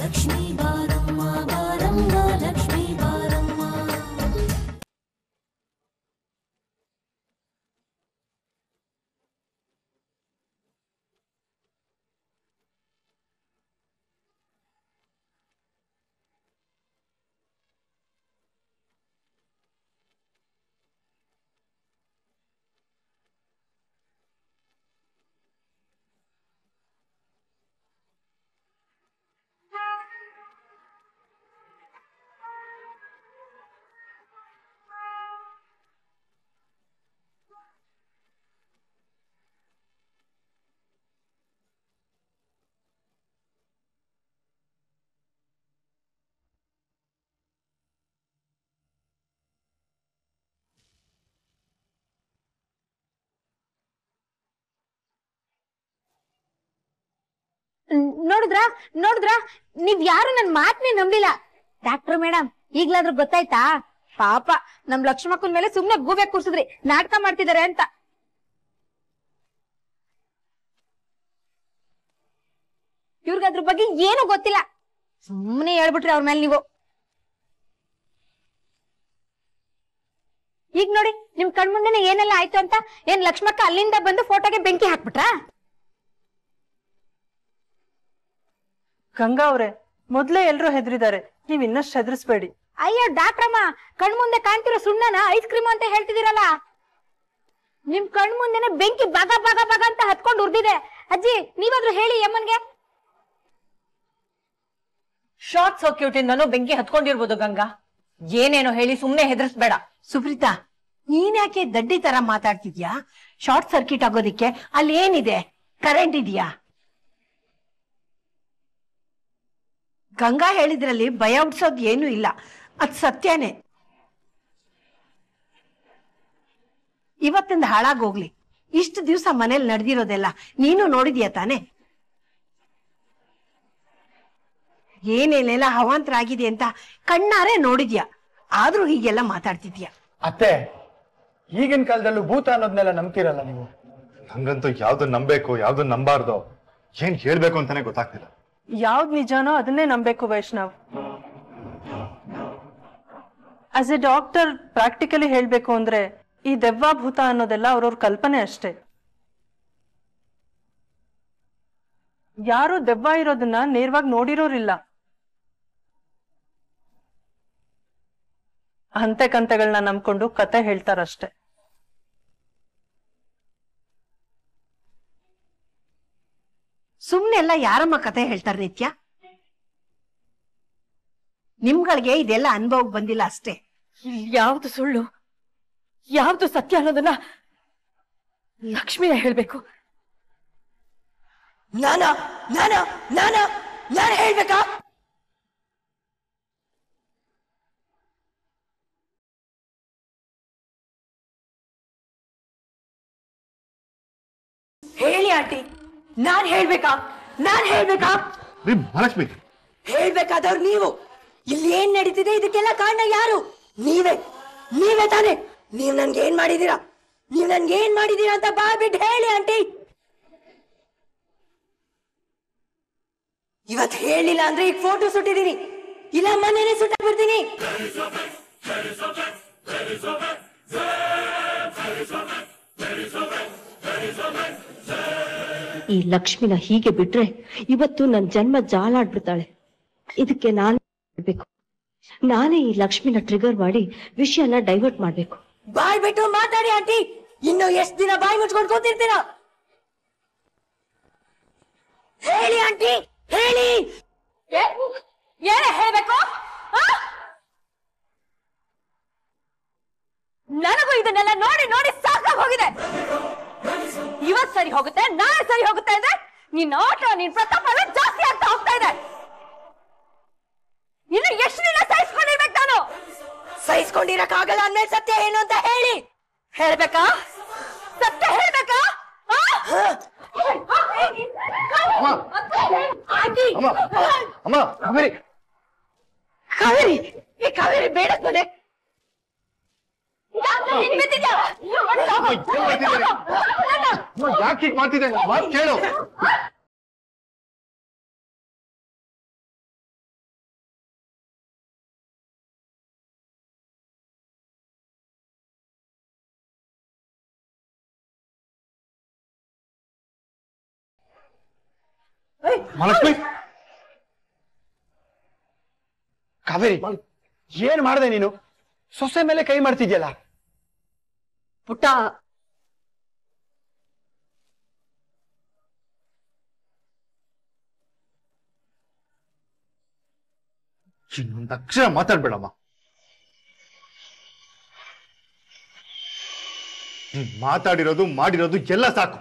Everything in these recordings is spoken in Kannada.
ಲಕ್ಷ್ಮೀ ಬಾರಮ್ಮ ಬಾರಮ್ಮ ಲಕ್ಷ್ಮೀ ಬಾರಮ್ಮ ನೋಡಿದ್ರ ನೋಡಿದ್ರ ನೀವ್ ಯಾರು ನನ್ ಮಾತ್ನೇ ನಂಬಿಲ್ಲ ಡಾಕ್ಟರ್ ಮೇಡಮ್ ಈಗ್ಲಾದ್ರೂ ಗೊತ್ತಾಯ್ತಾ ಪಾಪ ನಮ್ ಲಕ್ಷ್ಮಕ್ಕನ್ ಮೇಲೆ ಸುಮ್ನೆ ಗೂಬೆ ಕೂರ್ಸಿದ್ರಿ ನಾಟಕ ಮಾಡ್ತಿದಾರೆ ಅಂತ ಇವ್ರಿಗೆ ಅದ್ರ ಬಗ್ಗೆ ಏನು ಗೊತ್ತಿಲ್ಲ ಸುಮ್ಮನೆ ಹೇಳ್ಬಿಟ್ರಿ ಅವ್ರ ಮೇಲೆ ನೀವು ಈಗ ನೋಡಿ ನಿಮ್ ಕಣ್ಮುಂದೆನೆ ಏನೆಲ್ಲ ಆಯ್ತು ಅಂತ ಏನ್ ಲಕ್ಷ್ಮಕ್ಕ ಅಲ್ಲಿಂದ ಬಂದು ಫೋಟೋಗೆ ಬೆಂಕಿ ಹಾಕ್ಬಿಟ್ರಾ ಗಂಗಾ ಅವ್ರೆ ಮೊದ್ಲೇ ಎಲ್ರು ಹೆದರಿದ್ದಾರೆ ನೀವ್ ಇನ್ನಷ್ಟು ಹೆದರ್ಸ್ಬೇಡಿ ಅಯ್ಯೋ ಡಾಕ್ಟ್ರಮ್ಮ ಕಣ್ಮುಂದೆ ಕಾಣ್ತಿರೋ ಸುಣ್ಣನ ಐಸ್ ಕ್ರೀಮ್ ಅಂತ ಹೇಳ್ತಿದ್ದೀರಲ್ಲ ನಿಮ್ ಕಣ್ಮುಂದೆನೆ ಬೆಂಕಿ ಬಗ ಬಗ ಬಗ ಅಂತ ಹತ್ಕೊಂಡು ಉರ್ದಿದೆ ಅಜ್ಜಿ ನೀವಾದ್ರೂ ಹೇಳಿ ಯಮ್ಮನ್ಗೆ ಶಾರ್ಟ್ ಸರ್ಕ್ಯೂಟ್ ಇಂದನೂ ಬೆಂಕಿ ಹತ್ಕೊಂಡಿರ್ಬೋದು ಗಂಗಾ ಏನೇನೋ ಹೇಳಿ ಸುಮ್ನೆ ಹೆದರ್ಸ್ಬೇಡ ಸುಪ್ರೀತಾ ನೀನ್ ಯಾಕೆ ದಡ್ಡಿ ತರ ಮಾತಾಡ್ತಿದ್ಯಾ ಶಾರ್ಟ್ ಸರ್ಕ್ಯೂಟ್ ಆಗೋದಿಕ್ಕೆ ಅಲ್ಲಿ ಏನಿದೆ ಕರೆಂಟ್ ಇದೆಯಾ ಗಂಗಾ ಹೇಳಿದ್ರಲ್ಲಿ ಭಯ ಹುಡ್ಸೋದ್ ಏನೂ ಇಲ್ಲ ಅದ್ ಸತ್ಯನೇ ಇವತ್ತಿಂದ ಹಾಳಾಗೋಗ್ಲಿ ಇಷ್ಟು ದಿವ್ಸ ಮನೇಲಿ ನಡೆದಿರೋದೆಲ್ಲ ನೀನು ನೋಡಿದ್ಯಾ ತಾನೆ ಏನೇನೆಲ್ಲ ಅವಾಂತರ ಆಗಿದೆ ಅಂತ ಕಣ್ಣಾರೆ ನೋಡಿದ್ಯಾ ಆದ್ರೂ ಹೀಗೆಲ್ಲ ಮಾತಾಡ್ತಿದ್ಯಾ ಅತ್ತೆ ಈಗಿನ ಕಾಲದಲ್ಲೂ ಭೂತ ಅನ್ನೋದ್ನೆಲ್ಲ ನಂಬ್ತಿರಲ್ಲ ನೀವು ಹಂಗಂತೂ ಯಾವ್ದನ್ನ ನಂಬೇಕು ಯಾವ್ದನ್ನ ನಂಬಾರ್ದು ಏನ್ ಹೇಳ್ಬೇಕು ಅಂತಾನೆ ಗೊತ್ತಾಗ್ತಿಲ್ಲ ಯಾವ್ದ್ ನಿಜಾನೋ ಅದನ್ನೇ ನಂಬೇಕು Vaishnav as a doctor practically ಹೇಳ್ಬೇಕು ಅಂದ್ರೆ ಈ ದೆವ್ವ ಭೂತ ಅನ್ನೋದೆಲ್ಲ ಅವ್ರವ್ರ ಕಲ್ಪನೆ ಅಷ್ಟೇ ಯಾರು ದೆವ್ವ ಇರೋದನ್ನ ನೇರವಾಗಿ ನೋಡಿರೋರಿಲ್ಲ ಹಂತೆ ಕಂತೆಗಳನ್ನ ನಂಬ್ಕೊಂಡು ಕತೆ ಹೇಳ್ತಾರಷ್ಟೇ ಸುಮ್ನೆಲ್ಲ ಯಾರಮ್ಮ ಕತೆ ಹೇಳ್ತಾರೆ ನಿತ್ಯ ನಿಮ್ಗಳಿಗೆ ಇದೆಲ್ಲ ಅನುಭವಕ್ಕೆ ಬಂದಿಲ್ಲ ಅಷ್ಟೇ ಯಾವ್ದು ಸುಳ್ಳು ಯಾವ್ದು ಸತ್ಯ ಅನ್ನೋದನ್ನ ಲಕ್ಷ್ಮಿಯ ಹೇಳ್ಬೇಕು ನಾನ ನಾನ ನಾನ ನಾನು ಹೇಳ್ಬೇಕಾ ಹೇಳಿ ಆಂಟಿ ನಾನ್ ಹೇಳ್ಬೇಕಾ ನಾನ್ ಹೇಳ್ಬೇಕಾ ರೀ ಮಹಾಲಕ್ಷ್ಮಿ ಹೇಳ್ಬೇಕಾದವ್ರು ನೀವು ಇಲ್ಲಿ ಏನ್ ನಡೀತಿದೆ ಇದಕ್ಕೆಲ್ಲ ಕಾರಣ ಯಾರು ನೀವೇ ನೀವೇ ತಾನೆ ನೀವ್ ನನ್ಗೆ ಏನ್ ಮಾಡಿದೀರಾ ನೀವ್ ನನ್ಗೆ ಏನ್ ಮಾಡಿದೀರಾ ಅಂತ ಬಾಯ್ಬಿಟ್ಟು ಹೇಳಿ ಆಂಟಿ ಇವತ್ ಹೇಳಿಲ್ಲ ಅಂದ್ರೆ ಈಗ ಫೋಟೋ ಸುಟ್ಟಿದೀನಿ ಇಲ್ಲ ಮನೇನೆ ಸುಟ್ಟ ಬಿಡ್ತೀನಿ ಈ ಲಕ್ಷ್ಮಿನ ಹೀಗೆ ಬಿಟ್ರೆ ಇವತ್ತು ನನ್ ಜನ್ಮ ಜಾಲಾಡ್ಬಿಡ್ತಾಳೆ ಇದಕ್ಕೆ ನಾನು ಹೇಳ್ಬೇಕು ನಾನೇ ಈ ಲಕ್ಷ್ಮಿನ ಟ್ರಿಗರ್ ಮಾಡಿ ವಿಷಯನ ಡೈವರ್ಟ್ ಮಾಡ್ಬೇಕು ಬಾಯ್ ಬಿಟ್ಟು ಮಾತಾಡಿ ಆಂಟಿ ಇನ್ನು ಎಷ್ಟ್ ದಿನ ಬಾಯ್ ಮುಚ್ಕೊಂಡು ಕೂತಿರ್ತೀರಾ ಹೇಳಿ ಆಂಟಿ ಹೇಳಿ ಏನ ಹೇಳ್ಬೇಕು ಆ? ನನಗೂ ಇದನ್ನೆಲ್ಲ ನೋಡಿ ನೋಡಿ ಸಾಕಾಗ್ ಹೋಗಿದೆ ಇವತ್ ಸರಿ ಹೋಗುತ್ತೆ ನಾಳೆ ಸರಿ ಹೋಗುತ್ತೆ ಅಂದ್ರೆ ನಿನ್ನ ಆಟ ನಿನ್ ಪ್ರತಾಪ ಎಲ್ಲ ಜಾಸ್ತಿ ಆಗ್ತಾ ಹೋಗ್ತಾ ಇದೆ ಇನ್ನು ಎಷ್ಟು ದಿನ ಸಹಿಸ್ಕೊಂಡಿರ್ಬೇಕು ನಾನು ಸಹಿಸ್ಕೊಂಡಿರಕ್ಕಾಗಲ್ಲ ಅಂದ್ಮೇಲೆ ಸತ್ಯ ಏನು ಅಂತ ಹೇಳಿ ಹೇಳ್ಬೇಕಾ ಸತ್ಯ ಹೇಳ್ಬೇಕಾ ಆ? ಆಂಟಿ ಅಮ್ಮ ಅಮ್ಮ ಕಾವೇರಿ ಕಾವೇರಿ ಈ ಕಾವೇರಿ ಬೇಡ ಕಣೆ ನಿನ್ ಬಿದ್ದಿದ್ಯಾ? ಅಮ್ಮ, ಏನ್ ಮಾಡ್ತಿದ್ದೀರಿ? ಅಮ್ಮ, ಯಾಕೆ ಹೀಗ್ ಮಾಡ್ತಿದ್ದೆ ಮಾತು ಕೇಳು ಮಹಾಲಕ್ಷ್ಮಿ ಕಾವೇರಿ ಏನ್ ಮಾಡ್ದೆ ನೀನು ಸೊಸೆ ಮೇಲೆ ಕೈ ಮಾಡ್ತಿದ್ಯಲ್ಲ ಪುಟ್ಟ ಇನ್ನೊಂದು ಅಕ್ಷರ ಮಾತಾಡ್ಬೇಡಮ್ಮ ನೀನ್ ಮಾತಾಡಿರೋದು ಮಾಡಿರೋದು ಎಲ್ಲ ಸಾಕು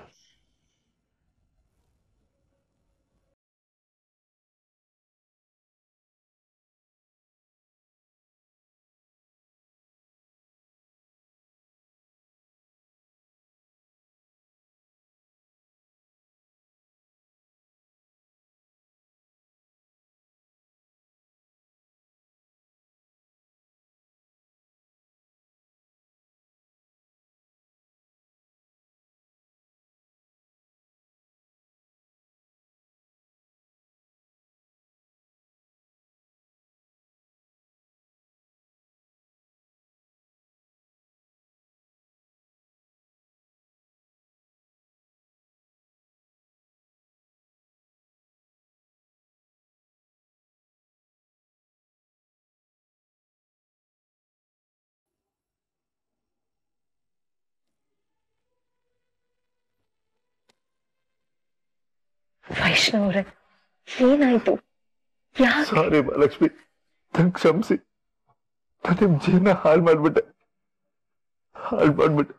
ವೈಷ್ಣವ್ ಅವ್ರೆ ಏನಾಯ್ತು ಯಾಕೆ ಸಾರಿ ಮಹಾಲಕ್ಷ್ಮಿ ನಂಗೆ ಕ್ಷಮಿಸಿ ನಾನು ನಿಮ್ ಜೀವನ ಹಾಳು ಮಾಡ್ಬಿಟ್ಟೆ ಹಾಳು ಮಾಡ್ಬಿಟ್ಟೆ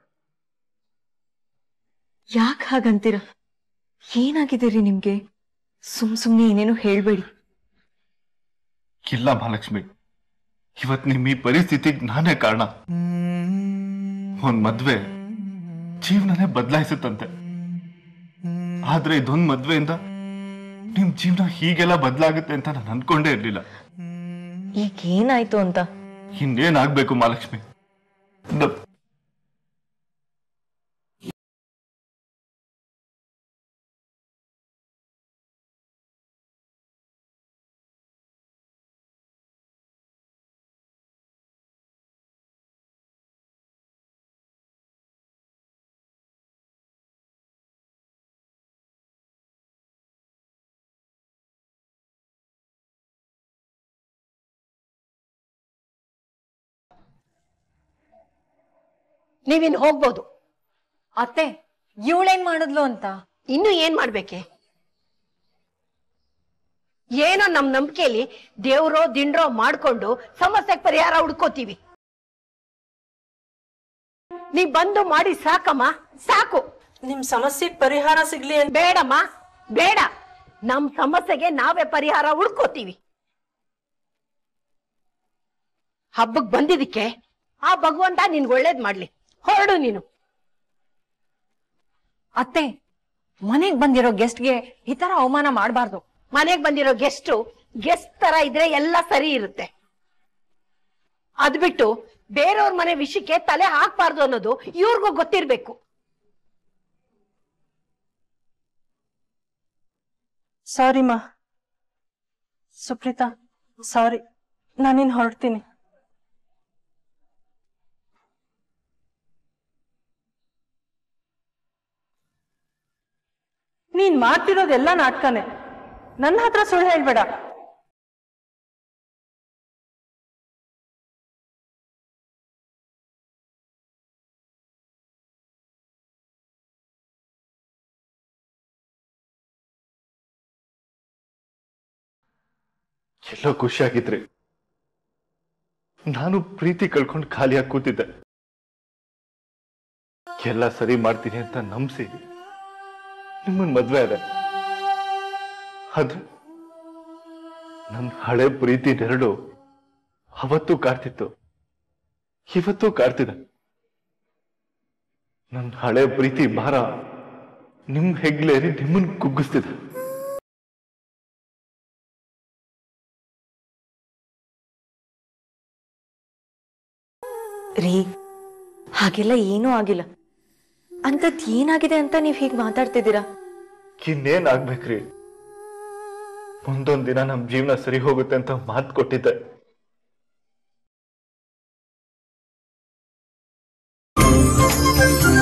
ಯಾಕೆ ಹಾಗಂತೀರ ಏನಾಗಿದೆ ರೀ ನಿಮ್ಗೆ ಸುಮ್ ಸುಮ್ನೆ ಏನೇನು ಹೇಳ್ಬೇಡಿ ಇಲ್ಲ ಮಹಾಲಕ್ಷ್ಮಿ ಇವತ್ ನಿಮ್ ಈ ಪರಿಸ್ಥಿತಿಗೆ ನಾನೇ ಕಾರಣ ಒಂದ್ ಮದ್ವೆ ಜೀವನನೇ ಬದಲಾಯಿಸುತ್ತಂತೆ ಆದ್ರೆ ಇದೊಂದ್ ಮದ್ವೆಯಿಂದ ನಿಮ್ ಜೀವನ ಹೀಗೆಲ್ಲ ಬದಲಾಗುತ್ತೆ ಅಂತ ನಾನು ಅನ್ಕೊಂಡೇ ಇರ್ಲಿಲ್ಲ ಈಗ ಏನಾಯ್ತು ಅಂತ ಇನ್ನೇನಾಗ್ಬೇಕು ಮಹಾಲಕ್ಷ್ಮಿ ನ- ನೀವಿನ್ ಹೋಗ್ಬೋದು ಅತ್ತೆ ಇವಳೇನ್ ಮಾಡಿದ್ಲು ಅಂತ ಇನ್ನು ಏನ್ ಮಾಡ್ಬೇಕೆ ಏನೋ ನಮ್ ನಂಬಿಕೆಯಲ್ಲಿ ದೇವ್ರೋ ದಿಂಡ್ರೋ ಮಾಡ್ಕೊಂಡು ಸಮಸ್ಯೆಗೆ ಪರಿಹಾರ ಹುಡ್ಕೋತೀವಿ ನೀ ಬಂದು ಮಾಡಿ ಸಾಕಮ್ಮ ಸಾಕು ನಿಮ್ ಸಮಸ್ಯೆಗೆ ಪರಿಹಾರ ಸಿಗ್ಲಿ ಅಂತ ಬೇಡಮ್ಮ ಬೇಡ ನಮ್ ಸಮಸ್ಯೆಗೆ ನಾವೇ ಪರಿಹಾರ ಹುಡ್ಕೋತೀವಿ ಹಬ್ಬಕ್ ಬಂದಿದ್ದಕ್ಕೆ ಆ ಭಗವಂತ ನಿನ್ಗೆ ಒಳ್ಳೇದ್ ಮಾಡ್ಲಿ ಹೊರಡು ನೀನು ಅತ್ತೆ ಮನೆಗ್ ಬಂದಿರೋ ಗೆಸ್ಟ್ಗೆ ಈ ತರ ಅವಮಾನ ಮಾಡಬಾರ್ದು ಮನೆಗ್ ಬಂದಿರೋ ಗೆಸ್ಟು ಗೆಸ್ಟ್ ತರ ಇದ್ರೆ ಎಲ್ಲ ಸರಿ ಇರುತ್ತೆ ಅದ್ ಬಿಟ್ಟು ಬೇರೆಯವ್ರ ಮನೆ ವಿಷಯಕ್ಕೆ ತಲೆ ಹಾಕ್ಬಾರ್ದು ಅನ್ನೋದು ಇವ್ರಿಗೂ ಗೊತ್ತಿರ್ಬೇಕು ಸಾರಿ ಮಾ ಸುಪ್ರೀತಾ ಸಾರಿ ನಾನಿನ್ ಹೊರಡ್ತೀನಿ ನೀನ್ ಮಾಡ್ತಿರೋದೆಲ್ಲ ನಾಟಕನೇ ನನ್ನ ಹತ್ರ ಸುಳ್ಳು ಹೇಳ್ಬೇಡ ಎಲ್ಲೋ ಖುಷಿಯಾಗಿದ್ರಿ ನಾನು ಪ್ರೀತಿ ಕಳ್ಕೊಂಡು ಖಾಲಿಯಾಗಿ ಕೂತಿದ್ದೆ ಎಲ್ಲ ಸರಿ ಮಾಡ್ತೀನಿ ಅಂತ ನಂಬಿಸಿ ನಿಮ್ಮನ್ ಮದ್ವೆ ಅದೆ ಆದ್ರೆ ನನ್ನ ಹಳೆ ಪ್ರೀತಿ ನೆರಳು ಅವತ್ತು ಕಾಡ್ತಿತ್ತು ಇವತ್ತು ಕಾಡ್ತಿದೆ ನನ್ನ ಹಳೆ ಪ್ರೀತಿ ಭಾರ ನಿಮ್ ಹೆಗ್ಲೇರಿ ನಿಮ್ಮನ್ ಕುಗ್ಗಿಸ್ತಿದೆ ರೀ ಹಾಗೆಲ್ಲ ಏನೂ ಆಗಿಲ್ಲ ಅಂತದ್ ಏನಾಗಿದೆ ಅಂತ ನೀವ್ ಹೀಗ್ ಮಾತಾಡ್ತಿದ್ದೀರಾ ಇನ್ನೇನ್ ಆಗ್ಬೇಕ್ರಿ ಮುಂದೊಂದ್ ದಿನ ನಮ್ ಜೀವನ ಸರಿ ಹೋಗುತ್ತೆ ಅಂತ ಮಾತು ಕೊಟ್ಟಿದ್ದೆ thank you